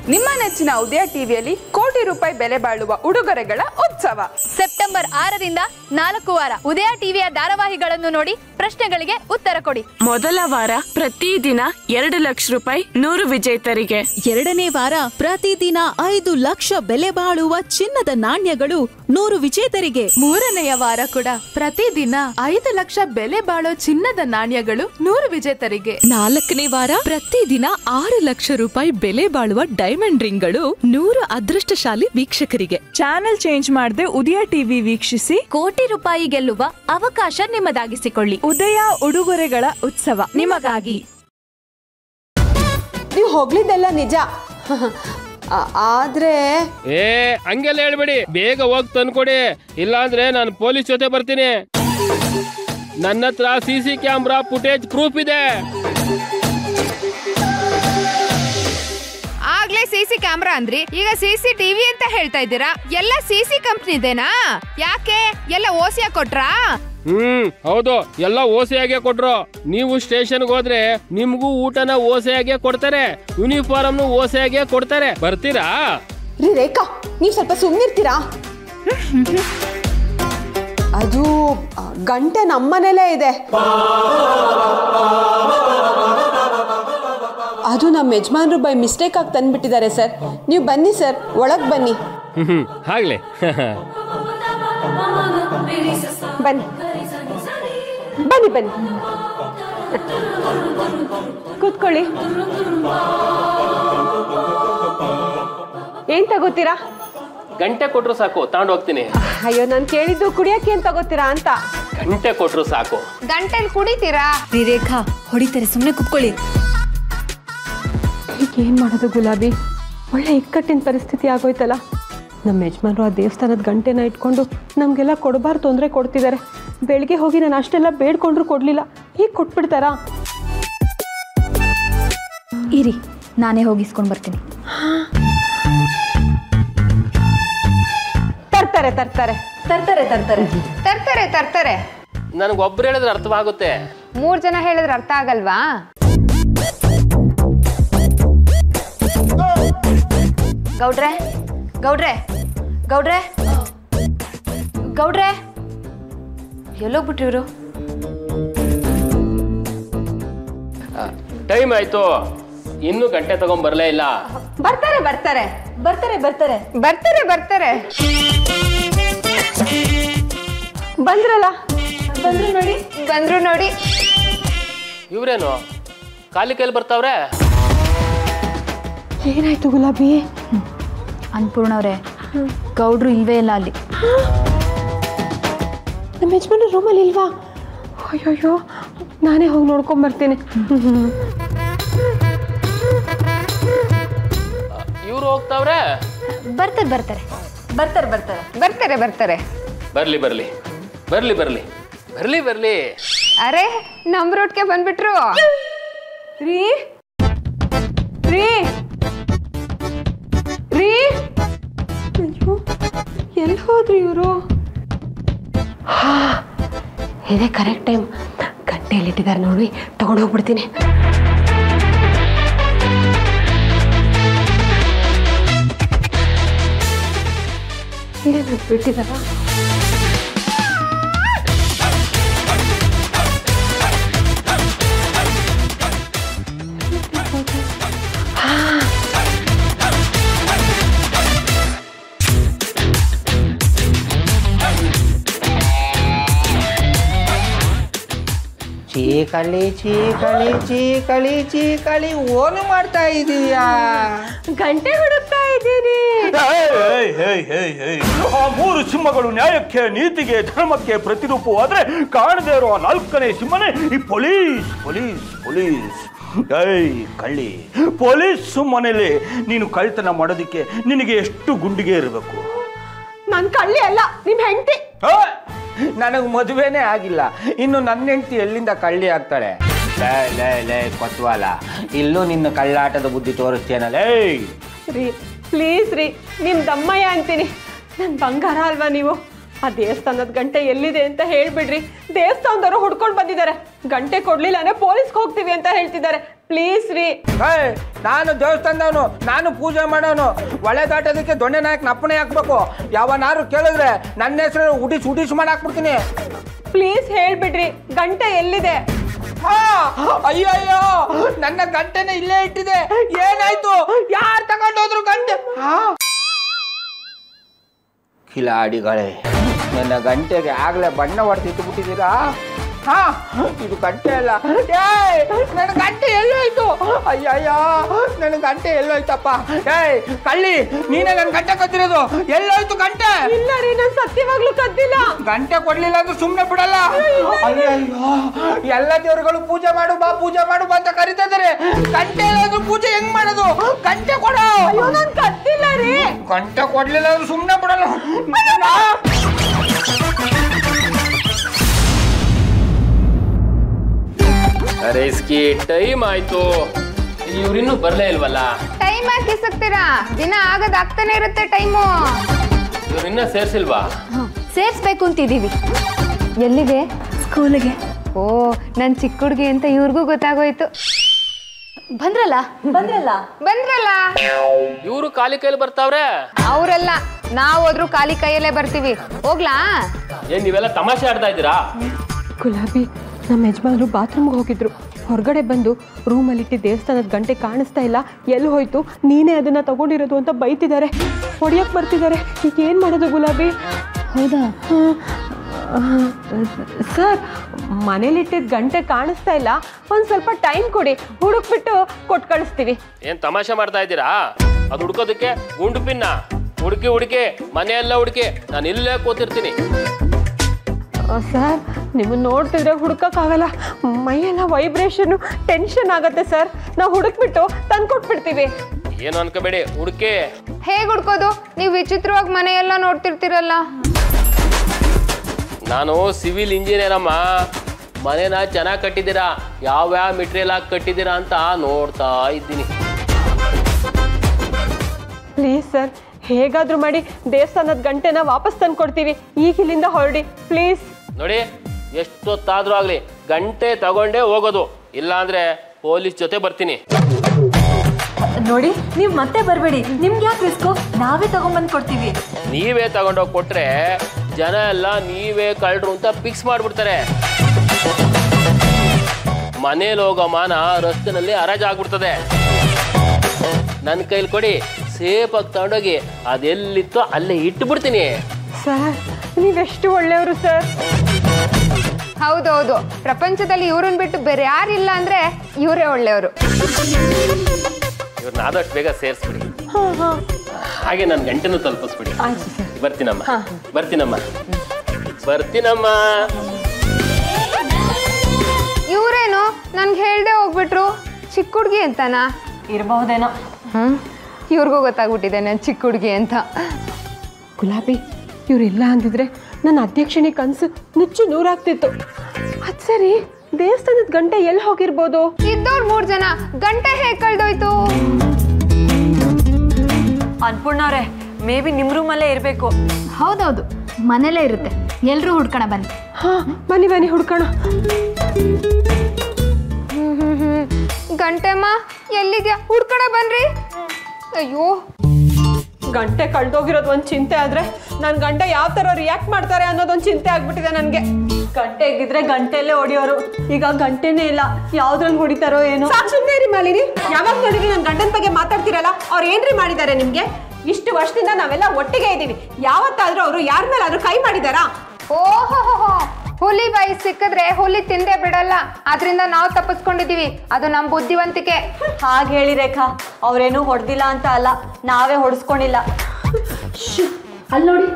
ನಿಮ್ಮ ನೆಚ್ಚಿನ ಉದಯ ಟಿವಿಯಲ್ಲಿ ಕೋಟಿ ರೂಪಾಯಿ ಬೆಲೆ ಬಾಳುವ ಉಡುಗೊರೆಗಳ ಉತ್ಸವ ಸೆಪ್ಟೆಂಬರ್ ಆರರಿಂದ ನಾಲ್ಕು ವಾರ ಉದಯ ಟಿವಿಯ ಧಾರಾವಾಹಿಗಳನ್ನು ನೋಡಿ ಪ್ರಶ್ನೆಗಳಿಗೆ ಉತ್ತರ ಕೊಡಿ ಮೊದಲ ವಾರ ಪ್ರತಿದಿನ ಎರಡು ಲಕ್ಷ ರೂಪಾಯಿ ನೂರು ವಿಜೇತರಿಗೆ ಎರಡನೇ ವಾರ ಪ್ರತಿದಿನ ಐದು ಲಕ್ಷ ಬೆಲೆ ಬಾಳುವ ಚಿನ್ನದ ನಾಣ್ಯಗಳು ನೂರು ವಿಜೇತರಿಗೆ ಮೂರನೆಯ ವಾರ ಕೂಡ ಪ್ರತಿದಿನ ಐದು ಲಕ್ಷ ಬೆಲೆ ಬಾಳೋ ಚಿನ್ನದ ನಾಣ್ಯಗಳು ನೂರು ವಿಜೇತರಿಗೆ ನಾಲ್ಕನೇ ವಾರ ಪ್ರತಿದಿನ ಆರು ಲಕ್ಷ ರೂಪಾಯಿ ಬೆಲೆ ಬಾಳುವ ಡೈಮಂಡ್ ರಿಂಗ್ಗಳು ನೂರು ಅದೃಷ್ಟಶಾಲಿ ವೀಕ್ಷಕರಿಗೆ ಚಾನೆಲ್ ಚೇಂಜ್ ಮಾಡದೆ ಉದಯ ಟಿವಿ ವೀಕ್ಷಿಸಿ ಕೋಟಿ ರೂಪಾಯಿ ಗೆಲ್ಲುವ ಅವಕಾಶ ನಿಮ್ಮದಾಗಿಸಿಕೊಳ್ಳಿ ಉದಯ ಉಡುಗೊರೆಗಳ ಉತ್ಸವ ನಿಮಗಾಗಿ ನೀವು ಹೋಗ್ಲಿದ್ದೆಲ್ಲ ನಿಜ ಆ- ಆದ್ರೆ ಏ ಹಂಗೆಲ್ಲ ಹೇಳ್ಬೇಡಿ ಬೇಗ ಹೋಗಿ ತಂದ್ಕೊಡಿ ಇಲ್ಲಾಂದ್ರೆ ನಾನು ಪೊಲೀಸ್ ಜೊತೆ ಬರ್ತೀನಿ ನನ್ನ ಹತ್ರ C C camera footage proof ಇದೆ ಆಗ್ಲೇ ಸಿ ಸಿ ಕ್ಯಾಮ್ರಾ ಅಂದ್ರಿ ಈಗ ಸಿ ಸಿ ಟಿವಿ ಅಂತ ಹೇಳ್ತಾ ಇದ್ದೀರಾ ಎಲ್ಲ ಸಿ ಸಿ ಕಂಪ್ನಿದೇನಾ ಯಾಕೆ ಎಲ್ಲ ಓಸಿಯ ಕೊಟ್ರಾ ಹ್ಮ್ ಹೌದು ಎಲ್ಲ ಓಸೆಯಾಗೆ ಕೊಟ್ರು ನೀವು ಸ್ಟೇಷನ್ಗೆ ಹೋದ್ರೆ ನಿಮ್ಗೂ ಊಟನ ಓಸೆಯಾಗೆ ಕೊಡ್ತಾರೆ ಯೂನಿಫಾರ್ಮ್ನು ಓಸೆಯಾಗೆ ಕೊಡ್ತಾರೆ ಬರ್ತೀರಾ ರೀ ರೇಖಾ ನೀವು ಸ್ವಲ್ಪ ಸುಮ್ಮನಿರ್ತೀರಾ ಅದು ಆ, ಗಂಟೆ ನಮ್ಮನೇಲೇ ಇದೆ ಅದು ನಮ್ಮ ಯಜಮಾನ್ರು ಬೈ ಮಿಸ್ಟೇಕ್ ಆಗಿ ತಂದ್ಬಿಟ್ಟಿದ್ದಾರೆ ಸರ್ ನೀವು ಬನ್ನಿ ಸರ್ ಒಳಗೆ ಬನ್ನಿ ಹ್ಮ್ ಹ್ಮ್ ಆಗ್ಲಿ ಬನ್ನಿ ಬನ್ನಿ ಬನ್ನಿ ಕೂತ್ಕೊಳ್ಳಿ ಏನ್ ತಗೋತೀರಾ ಗಂಟೆ ಕೊಟ್ರು ಸಾಕು ತಗೊಂಡು ಹೋಗ್ತೀನಿ ಅಯ್ಯೋ ನಾನು ಕೇಳಿದ್ದು ಕುಡಿಯಕ್ಕೆ ಏನ್ ತಗೋತೀರಾ ಅಂತ ಗಂಟೆ ಕೊಟ್ರು ಸಾಕು ಗಂಟೆಲ್ ಕುಡಿತೀರಾ ರೇಖಾ ಹೊಡಿತಾರೆ ಸುಮ್ಮನೆ ಕುತ್ಕೊಳ್ಳಿ ಈಗ ಏನ್ ಮಾಡೋದು ಗುಲಾಬಿ ಒಳ್ಳೆ ಇಕ್ಕಟ್ಟಿನ ಪರಿಸ್ಥಿತಿ ಆಗೋಯ್ತಲ್ಲ ನಮ್ಮ ಯಜಮಾನ್ರು ಆ ದೇವಸ್ಥಾನದ ಗಂಟೆನ ಇಟ್ಕೊಂಡು ನಮಗೆಲ್ಲ ಕೊಡಬಾರ್ದು ತೊಂದರೆ ಕೊಡ್ತಿದ್ದಾರೆ ಬೆಳಿಗ್ಗೆ ಹೋಗಿ ನಾನು ಅಷ್ಟೆಲ್ಲ ಬೇಡ್ಕೊಂಡ್ರು ಕೊಡ್ಲಿಲ್ಲ ಈಗ ಕೊಟ್ಬಿಡ್ತಾರಾ ಇರಿ ನಾನೇ ಹೋಗಿಸ್ಕೊಂಡ್ ಬರ್ತೀನಿ ತರ್ತಾರೆ ತರ್ತಾರೆ ತರ್ತಾರೆ ತರ್ತಾರೆ ತರ್ತಾರೆ ತರ್ತಾರೆ ನನಗೊಬ್ರು ಹೇಳಿದ್ರೆ ಅರ್ಥವಾಗುತ್ತೆ ಮೂರ್ ಜನ ಹೇಳಿದ್ರೆ ಅರ್ಥ ಆಗಲ್ವಾ ಗೌಡ್ರೆ ಗೌಡ್ರೆ ಗೌಡ್ರೆ ಗೌಡ್ರೆ ಎಲ್ಲೋಗ್ಬಿಟ್ರಿ ಇವರು ಟೈಮ್ ಆಯ್ತು ಇನ್ನೂ ಗಂಟೆ ತಗೊಂಡ್ ಬರಲೇ ಇಲ್ಲ ಬರ್ತಾರೆ ಬರ್ತಾರೆ ಬರ್ತಾರೆ ಬರ್ತಾರೆ ಬರ್ತಾರೆ ಬರ್ತಾರೆ ಬಂದ್ರಲ್ಲ ಬಂದ್ರು ನೋಡಿ ಬಂದ್ರು ನೋಡಿ ಇವ್ರೇನು ಖಾಲಿ ಕೈಲಿ ಬರ್ತಾವ್ರೆ ಏನಾಯ್ತು ಗುಲಾಬಿ ಅನ್ಪೂರ್ಣವ್ರೆ ಗೌಡ್ರು ಇಲ್ವೇ ಇಲ್ಲ ಅಲ್ಲಿ ನಮ್ಮ ಯಜಮಾನ ರೂಮಲ್ಲಿ ಇಲ್ವಾ ಅಯ್ಯೋಯ್ಯೋ ನಾನೇ ಹೋಗಿ ನೋಡ್ಕೊಂಬರ್ತೀನಿ ಇವ್ರು ಹೋಗ್ತಾವ್ರೆ ಬರ್ತಾರೆ ಬರ್ತಾರೆ ಬರ್ತಾರೆ ಬರ್ತಾರೆ ಬರ್ತಾರೆ ಬರ್ತಾರೆ ಬರ್ಲಿ ಬರ್ಲಿ ಬರ್ಲಿ ಬರ್ಲಿ ಬರ್ಲಿ ಬರ್ಲಿ ಅರೆ ನಮ್ ರೋಡ್ಗೆ ಬಂದ್ಬಿಟ್ರು ರೀ ರೀ ರೀ ಅಯ್ಯೋ ಎಲ್ಲಿ ಹೋದ್ರಿ ಇವರು ಇದೇ ಕರೆಕ್ಟ್ ಟೈಮ್ ಗಂಟೆಯಲ್ಲಿಟ್ಟಿದ್ದಾರೆ ನೋಡಿ ತಗೊಂಡು ಹೋಗ್ಬಿಡ್ತೀನಿ ಏನು ಬಿಟ್ಟಿದ್ದಾರ ಚೀಕಳಿ ಚೀಕಳಿ ಚೀಕಳಿ ಚೀಕಳಿ ಓನು ಮಾಡ್ತಾ ಇದೀಯಾ ಗಂಟೆ ಹುಡುಕ್ತಾ ಇದ್ದೀನಿ ಏಯ್, ಏಯ್, ಏಯ್, ಏಯ್. ಆ ಮೂರು ಸಿಂಹಗಳು ನ್ಯಾಯಕ್ಕೆ ನೀತಿಗೆ ಧರ್ಮಕ್ಕೆ ಪ್ರತಿರೂಪವಾದ್ರೆ ಕಾಣದೇ ಇರುವ ನಾಲ್ಕನೇ ಸಿಂಹನೇ ಈ ಪೊಲೀಸ್ ಪೊಲೀಸ್ ಪೊಲೀಸ್ ಏಯ್ ಕಳ್ಳಿ ಪೊಲೀಸ್ ಮನೇಲಿ ನೀನು ಕಳ್ತನ ಮಾಡೋದಕ್ಕೆ ನಿನಗೆ ಎಷ್ಟು ಗುಂಡಿಗೆ ಇರಬೇಕು ನಾನು ಕಳ್ಳಿ ಅಲ್ಲ ನಿಮ್ಮ ಹೆಂಡತಿ ನನಗೆ ಮದುವೆನೇ ಆಗಿಲ್ಲ ಇನ್ನು ನನ್ನ ಹೆಂಡತಿ ಎಲ್ಲಿಂದ ಕಳ್ಳಿ ಆಗ್ತಾಳೆ ಲೇ ಲೇ ಲೇ ಕೊತ್ವಾಲ ಇಲ್ಲೂ ನಿನ್ನ ಕಳ್ಳಾಟದ ಬುದ್ಧಿ ತೋರಿಸ್ತೇನಲ್ಲ ಏಯ್ ರೀ ಪ್ಲೀಸ್ ರೀ ನಿಮ್ ದಮ್ಮಯ್ಯ ಅಂತೀನಿ ನನ್ ಬಂಗಾರ ಅಲ್ವಾ ನೀವು ಆ ದೇವಸ್ಥಾನದ ಗಂಟೆ ಎಲ್ಲಿದೆ ಅಂತ ಹೇಳ್ಬಿಡ್ರಿ ದೇವಸ್ಥಾನದವರು ಹುಡ್ಕೊಂಡು ಬಂದಿದ್ದಾರೆ ಗಂಟೆ ಕೊಡ್ಲಿಲ್ಲ ಅಂದ್ರೆ ಪೊಲೀಸ್ಗೆ ಹೋಗ್ತೀವಿ ಅಂತ ಹೇಳ್ತಿದ್ದಾರೆ ಪ್ಲೀಸ್ ರೀ ಏಯ್ ನಾನು ದೇವಸ್ಥಾನದವನು ನಾನು ಪೂಜೆ ಮಾಡೋನು ಒಳ್ಳೆ ದಾಟೋದಕ್ಕೆ ದೊಣ್ಣೆ ನಾಯಕನ ಅಪ್ಪಣೆ ಹಾಕ್ಬೇಕು ಯಾವನಾರು ಕೇಳಿದ್ರೆ ನನ್ನ ಹೆಸರು ಉಡಿಸ್ ಉಡಿಸ್ ಮಾಡಿ ಹಾಕ್ಬಿಡ್ತೀನಿ ಪ್ಲೀಸ್ ಹೇಳ್ಬಿಡ್ರಿ ಗಂಟೆ ಎಲ್ಲಿದೆ ಹಾ, ಅಯ್ಯೋ ಅಯ್ಯೋ ನನ್ನ ಗಂಟೆನ ಇಲ್ಲೇ ಇಟ್ಟಿದೆ ಏನಾಯ್ತು ಯಾರು ತಗೊಂಡೋದ್ರು ಗಂಟೆ ಹಾ. ಕಿಲಾಡಿಗಳೇ ನನ್ನ ಗಂಟೆಗೆ ಆಗ್ಲೇ ಬಣ್ಣ ಹೊಡೆದಿಟ್ಟು ಬಿಟ್ಟಿದ್ದೀರಾ ಹಾ ಇದು ಗಂಟೆ ಅಲ್ಲ ಏಯ್ ನನ್ನ ಗಂಟೆ ಎಲ್ಲೋಯ್ತು ಅಯ್ಯಯ್ಯೋ ನನ್ನ ಗಂಟೆ ಎಲ್ಲೋಯ್ತಪ್ಪ ಏಯ್ ಕಳ್ಳಿ ನೀನೇ ನನ್ನ ಗಂಟೆ ಕದ್ದಿರೋದು ಎಲ್ಲೋಯ್ತು ಗಂಟೆ ಇಲ್ಲ ರೀ ನಾನು ಸತ್ಯವಾಗ್ಲೂ ಕದ್ದಿಲ್ಲ ಗಂಟೆ ಕೊಡ್ಲಿಲ್ಲ ಅಂದ್ರೆ ಸುಮ್ಮನೆ ಬಿಡಲ್ಲ ಅಯ್ಯಯ್ಯೋ ಎಲ್ಲ ದೇವರುಗಳು ಪೂಜೆ ಮಾಡು ಬಾ ಪೂಜೆ ಮಾಡು ಬಾ ಅಂತ ಕರಿತಾ ಇದಾರೆ ಗಂಟೆ ಇಲ್ಲಾಂದ್ರೆ ಪೂಜೆ ಹೆಂಗ್ ಮಾಡೋದು ಗಂಟೆ ಕೊಡು ಅಯ್ಯೋ ನಾನು ಕದ್ದಿಲ್ಲ ರೀ ಗಂಟೆ ಕೊಡ್ಲಿಲ್ಲ ಅಂದ್ರೆ ಸುಮ್ಮನೆ ಬಿಡಲ್ಲ ಅರೆ ಇಸ್ಕಿ ಟೈಮ್ ಆಯ್ತು ಇವ್ರಿನ್ನೂ ಬರ್ಲೇ ಇಲ್ವಲ್ಲ ಟೈಮ್ ಹಾಕಿ ಸಿಗ್ತೀರಾ ದಿನ ಆಗದ್ ಆಗ್ತಾನೆ ಇರುತ್ತೆ ಟೈಮು ಇವ್ರಿನ್ನ ಸೇರ್ಸಿಲ್ವಾ ಸೇರ್ಸ್ಬೇಕು ಅಂತಿದೀವಿ ಎಲ್ಲಿಗೆ ಸ್ಕೂಲಿಗೆ ಓ ನನ್ ಚಿಕ್ಕ ಹುಡ್ಗಿ ಅಂತ ಇವ್ರಿಗೂ ಗೊತ್ತಾಗೋಯ್ತು ಬಂದ್ರಲ್ಲ ಬಂದ್ರಲ್ಲ ಬಂದ್ರಲ್ಲ ಇವರು ಖಾಲಿ ಕೈಲಿ ಬರ್ತಾವ್ರೆ ಅವರೆಲ್ಲ ನಾವ್ ಹೋದ್ರು ಖಾಲಿ ಕೈಯಲ್ಲೇ ಬರ್ತೀವಿ ಹೋಗ್ಲಾ ಏನ್ ನೀವೆಲ್ಲ ತಮಾಷೆ ಆಡ್ತಾ ಇದ್ದೀರಾ ಗುಲಾಬಿ ನಮ್ಮ ಯಜಮಾನರು ಬಾತ್ರೂಮ್ಗೆ ಹೋಗಿದ್ರು ಹೊರಗಡೆ ಬಂದು ರೂಮಲ್ಲಿಟ್ಟು ದೇವಸ್ಥಾನದ ಗಂಟೆ ಕಾಣಿಸ್ತಾ ಇಲ್ಲ ಎಲ್ಲಿ ಹೋಯ್ತು ನೀನೇ ಅದನ್ನ ತಗೊಂಡಿರೋದು ಅಂತ ಬೈತಿದ್ದಾರೆ ಹೊಡಿಯಕ್ಕೆ ಬರ್ತಿದ್ದಾರೆ ಈಗ ಏನು ಮಾಡೋದು ಗುಲಾಬಿ ಹೌದಾ ಸರ್ ಮನೇಲಿಟ್ಟಿದ್ದ ಗಂಟೆ ಕಾಣಿಸ್ತಾ ಇಲ್ಲ ಒಂದು ಸ್ವಲ್ಪ ಟೈಮ್ ಕೊಡಿ ಹುಡುಕ್ಬಿಟ್ಟು ಕೊಟ್ಟು ಕಳಿಸ್ತೀವಿ ಏನ್ ತಮಾಷೆ ಮಾಡ್ತಾ ಇದ್ದೀರಾ ಅದು ಹುಡ್ಕೋದಕ್ಕೆ ಗುಂಡು ಪಿನ್ನ ಹುಡುಕಿ ಹುಡುಕಿ ಮನೆಯೆಲ್ಲ ಹುಡುಕಿ ನಾನು ಇಲ್ಲೇ ಕೂತಿರ್ತೀನಿ ಆ, ಸರ್ ನಿಮ್ಮನ್ನ ನೋಡ್ತಿದ್ರೆ ಹುಡುಕಕ್ಕಾಗಲ್ಲ ಮೈಯೆಲ್ಲ ವೈಬ್ರೇಷನು ಟೆನ್ಷನ್ ಆಗುತ್ತೆ ಸರ್ ನಾವು ಹುಡುಕ್ಬಿಟ್ಟು ತಂದು ಕೊಟ್ಬಿಡ್ತೀವಿ ಏನು ಅನ್ಕೋಬೇಡಿ ಹುಡುಕಿ ಹೇಗ್ ಹುಡ್ಕೋದು ನೀವು ವಿಚಿತ್ರವಾಗಿ ಮನೆಯೆಲ್ಲ ನೋಡ್ತಿರ್ತೀರಲ್ಲ ನಾನು ಸಿವಿಲ್ ಇಂಜಿನಿಯರ್ ಅಮ್ಮ ಮನೇನ ಚೆನ್ನಾಗಿ ಕಟ್ಟಿದ್ದೀರಾ ಯಾವ್ಯಾವ ಮೆಟೀರಿಯಲ್ ಹಾಕಿ ಕಟ್ಟಿದ್ದೀರಾ ಅಂತ ನೋಡ್ತಾ ಇದ್ದೀನಿ ಪ್ಲೀಸ್ ಸರ್ ಹೇಗಾದ್ರೂ ಮಾಡಿ ದೇವಸ್ಥಾನದ ಗಂಟೆನ ವಾಪಸ್ ತಂದು ಕೊಡ್ತೀವಿ ಈಗ ಇಲ್ಲಿಂದ ಹೊರಡಿ ಪ್ಲೀಸ್ ನೋಡಿ ಎಷ್ಟೊತ್ತಾದ್ರೂ ಆಗ್ಲಿ ಗಂಟೆ ತಗೊಂಡೇ ಹೋಗೋದು ಇಲ್ಲಾಂದ್ರೆ ಪೊಲೀಸ್ ಜೊತೆ ಬರ್ತೀನಿ ನೋಡಿ ನೀವು ಮತ್ತೆ ಬರಬೇಡಿ ನಿಮ್ಗೆ ಯಾಕೆ ರಿಸ್ಕು ನಾವೇ ತಗೊಂಬಂದು ಕೊಡ್ತೀವಿ ನೀವೇ ತಗೊಂಡೋಗಿ ಕೊಟ್ರೆ ಜನ ಎಲ್ಲ ನೀವೇ ಕಳ್ರು ಅಂತ ಫಿಕ್ಸ್ ಮಾಡ್ಬಿಡ್ತಾರೆ ಮನೇಲಿ ಹೋಗೋ ಮಾನ ರಸ್ತೆನಲ್ಲಿ ಹರಾಜಾಗ್ಬಿಡ್ತದೆ ನನ್ನ ಕೈಲಿ ಕೊಡಿ ಸೇಫಾಗಿ ತಗೊಂಡೋಗಿ ಅದೆಲ್ಲಿತ್ತೋ ಅಲ್ಲೇ ಇಟ್ಬಿಡ್ತೀನಿ ಸರ್ ನೀವೆಷ್ಟು ಒಳ್ಳೆಯವರು ಸರ್ ಹೌದೌದು ಪ್ರಪಂಚದಲ್ಲಿ ಇವ್ರನ್ನ ಬಿಟ್ಟು ಬೇರೆ ಯಾರಿಲ್ಲ ಅಂದ್ರೆ ಇವರೇ ಒಳ್ಳೆಯವರು ಇವ್ರನ್ನ ಆದಷ್ಟು ಬೇಗ ಸೇರಿಸ್ಬಿಡಿ ಹಾಂ ಹಾಂ ಹಾಗೆ ನನ್ನ ಗಂಟೆನೂ ತಲುಪಿಸ್ಬಿಡಿ ಆಯ್ತು ಸರ್ ಬರ್ತೀನಮ್ಮ ಬರ್ತೀನಮ್ಮ ಬರ್ತೀನಮ್ಮ ಇವ್ರೇನು ನನ್ಗೆ ಹೇಳ್ದೆ ಹೋಗ್ಬಿಟ್ರು ಚಿಕ್ಕ ಹುಡ್ಗಿ ಅಂತನಾ ಇರಬಹುದೇನೋ ಹ್ಮ್ ಇವ್ರಿಗೂ ಗೊತ್ತಾಗ್ಬಿಟ್ಟಿದೆ ನಾನು ಚಿಕ್ಕ ಹುಡ್ಗಿ ಅಂತ ಗುಲಾಬಿ ಇವರಿಲ್ಲ ಅಂದಿದ್ರೆ ನನ್ನ ಅಧ್ಯಕ್ಷಣಿ ಕನಸು ನುಚ್ಚು ನೂರಾಗ್ತಿತ್ತು ಅದು ಸರಿ ದೇವಸ್ಥಾನದ ಗಂಟೆ ಎಲ್ಲಿ ಹೋಗಿರ್ಬೋದು ಇದ್ದವ್ರು ಮೂರ್ ಜನ ಗಂಟೆ ಹೇಗ್ ಕಳ್ದೋಯ್ತು ಅನ್ಪೂರ್ಣ ಅವ್ರೆ ಮೇ ಬಿ ನಿಮ್ಮ ರೂಮಲ್ಲೇ ಇರಬೇಕು ಹೌದೌದು ಮನೇಲೇ ಇರುತ್ತೆ ಎಲ್ರೂ ಹುಡ್ಕೋಣ ಬನ್ನಿ ಹಾಂ ಬನ್ನಿ ಬನ್ನಿ ಹುಡ್ಕೋಣ ಹ್ಮ್ ಹ್ಮ್ ಹ್ಮ್ ಗಂಟೆಮ್ಮ ಎಲ್ಲಿದ್ಯಾ ಹುಡ್ಕಣ ಬನ್ರಿ ಅಯ್ಯೋ ಗಂಟೆ ಕಳ್ದೋಗಿರೋದು ಒಂದು ಚಿಂತೆ ಆದ್ರೆ ನನ್ನ ಗಂಡ ಯಾವ ಥರ ರಿಯಾಕ್ಟ್ ಮಾಡ್ತಾರೆ ಅನ್ನೋದೊಂದು ಚಿಂತೆ ಆಗ್ಬಿಟ್ಟಿದೆ ನನಗೆ ಗಂಟೆ ಇದ್ದಿದ್ರೆ ಗಂಟೆಯಲ್ಲೇ ಹೊಡಿಯೋರು ಈಗ ಗಂಟೆನೇ ಇಲ್ಲ ಯಾವ್ದ್ರಲ್ಲಿ ಹೊಡಿತಾರೋ ಏನೋ ಸಾಕ್ಷಿ ರೀ ಮಾಲಿನಿ ಯಾವಾಗ ನೋಡಿರಿ ನನ್ನ ಗಂಡನ ಬಗ್ಗೆ ಮಾತಾಡ್ತಿರಲ್ಲ ಅವ್ರು ಏನ್ರಿ ಮಾಡಿದ್ದಾರೆ ನಿಮ್ಗೆ ಇಷ್ಟು ವರ್ಷದಿಂದ ನಾವೆಲ್ಲ ಒಟ್ಟಿಗೆ ಇದ್ದೀವಿ ಯಾವತ್ತಾದ್ರೂ ಅವರು ಯಾರ ಮೇಲಾದ್ರೂ ಕೈ ಮಾಡಿದಾರಾ ಓಹೋ ಹುಲಿ ಬಾಯಿ ಸಿಕ್ಕಿದ್ರೆ ಹುಲಿ ತಿಂದೆ ಬಿಡಲ್ಲ ಆದ್ರಿಂದ ನಾವು ತಪ್ಪಿಸ್ಕೊಂಡಿದೀವಿ ಅದು ನಮ್ ಬುದ್ಧಿವಂತಿಕೆ ಹಾಗೆ ಹೇಳಿ ರೇಖಾ ಅವ್ರೇನು ಹೊಡೆದಿಲ್ಲ ಅಂತ ಅಲ್ಲ ನಾವೇ ಹೊಡೆಸ್ಕೊಂಡಿಲ್ಲ ಅಲ್ಲಿ ನೋಡಿ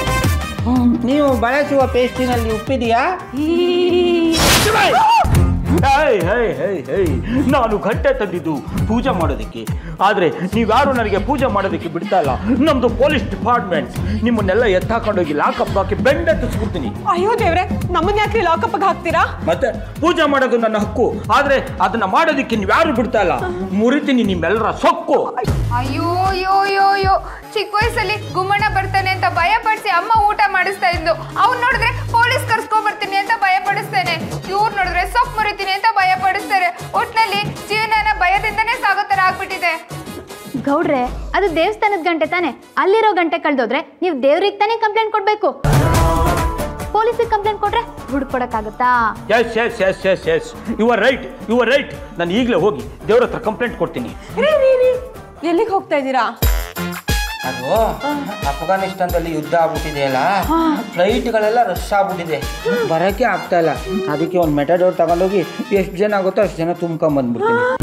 ನೀವು ಬಳಸುವ ಪೇಸ್ಟಿನಲ್ಲಿ ಉಪ್ಪಿದೆಯಾ ಹೇಯ್ ಹೇಯ್ ಹೇಯ್ ಹೇಯ್ ನಾನು ಗಂಟೆ ತಂದಿದ್ದು ಪೂಜೆ ಮಾಡೋದಕ್ಕೆ ಆದ್ರೆ ನೀವ್ಯಾರು ನನಗೆ ಪೂಜೆ ಮಾಡೋದಕ್ಕೆ ಬಿಡ್ತಾ ಇಲ್ಲ ನಮ್ದು ಪೊಲೀಸ್ ಡಿಪಾರ್ಟ್ಮೆಂಟ್ ನಿಮ್ಮನ್ನೆಲ್ಲ ಎತ್ತಾಕೊಂಡೋಗಿ ಲಾಕಪ್ ಹಾಕಿ ಬೆಂಡೆತ್ತಿಸ್ಬಿಡ್ತೀನಿ ಅಯ್ಯೋ ದೇವ್ರೆ ನಮ್ಮನ್ನ ಯಾಕೆ ಲಾಕಪ್ಗೆ ಹಾಕ್ತೀರಾ ಮತ್ತೆ ಪೂಜೆ ಮಾಡೋದು ನನ್ನ ಹಕ್ಕು ಆದ್ರೆ ಅದನ್ನ ಮಾಡೋದಕ್ಕೆ ನೀವ್ಯಾರು ಬಿಡ್ತಾ ಇಲ್ಲ ಮುರಿತೀನಿ ನಿಮ್ಮೆಲ್ಲರ ಸೊಕ್ಕು ಅಯ್ಯೋ ಅಯ್ಯೋ ಅಯ್ಯೋ ಅಯ್ಯೋ ಚಿಕ್ಕ ವಯಸ್ಸಲ್ಲಿ ಗುಮ್ಮಣ್ಣ ಬರ್ತಾನೆ ಅಂತ ಭಯ ಪಡಿಸಿ ಅಮ್ಮ ಊಟ ಮಾಡಿಸ್ತಾ ಇದ್ದು ಅವ್ನು ನೋಡಿದ್ರೆ ಪೊಲೀಸ್ ಕರ್ಸ್ಕೊಂಡ್ ಬರ್ತೀನಿ ಅಂತ ಭಯ ಪಡಿಸ್ತಾನೆ ಇವ್ರು ನೋಡಿದ್ರೆ ಸೊಪ್ಪು ಮುರಿತೀನಿ ಅಂತ ಭಯ ಪಡಿಸ್ತಾರೆ ಒಟ್ನಲ್ಲಿ ಜೀವನನ ಭಯದಿಂದನೇ ಸಾಗೋ ಥರ ಆಗ್ಬಿಟ್ಟಿದೆ ಗೌಡ್ರೆ ಅದು ದೇವಸ್ಥಾನದ ಗಂಟೆ ತಾನೆ ಅಲ್ಲಿರೋ ಗಂಟೆ ಕಳ್ದೋದ್ರೆ ನೀವು ದೇವ್ರಿಗೆ ತಾನೇ ಕಂಪ್ಲೇಂಟ್ ಕೊಡ್ಬೇಕು ಪೊಲೀಸಿಗೆ ಕಂಪ್ಲೇಂಟ್ ಕೊಟ್ರೆ ದುಡ್ಡು ಕೊಡಕ್ಕಾಗತ್ತಾ yes yes yes yes yes you are right you are right ನಾನು ಈಗಲೇ ಹೋಗಿ ದೇವ್ರ ಹತ್ರ ಕಂಪ್ಲೇಂಟ್ ಕೊಡ್ತೀನಿ ರೀ ರೀ ರೀ ಎಲ್ಲಿಗೆ ಹೋಗ್ತಾ ಇದ್ದೀರಾ ಅದು ಅಫ್ಘಾನಿಸ್ತಾನದಲ್ಲಿ ಯುದ್ಧ ಆಗ್ಬಿಟ್ಟಿದೆಯಲ್ಲ ಫ್ಲೈಟ್ಗಳೆಲ್ಲ ರಶ್ ಆಗ್ಬಿಟ್ಟಿದೆ ಬರೋಕ್ಕೆ ಆಗ್ತಾ ಇಲ್ಲ ಅದಕ್ಕೆ ಒಂದು ಮೆಟಾಡೋರ್ ತಗೊಂಡೋಗಿ ಎಷ್ಟು ಜನ ಆಗುತ್ತೋ ಅಷ್ಟು ಜನ ತುಂಬ್ಕೊಂಬಂದ್ಬಿಡ್ತೀನಿ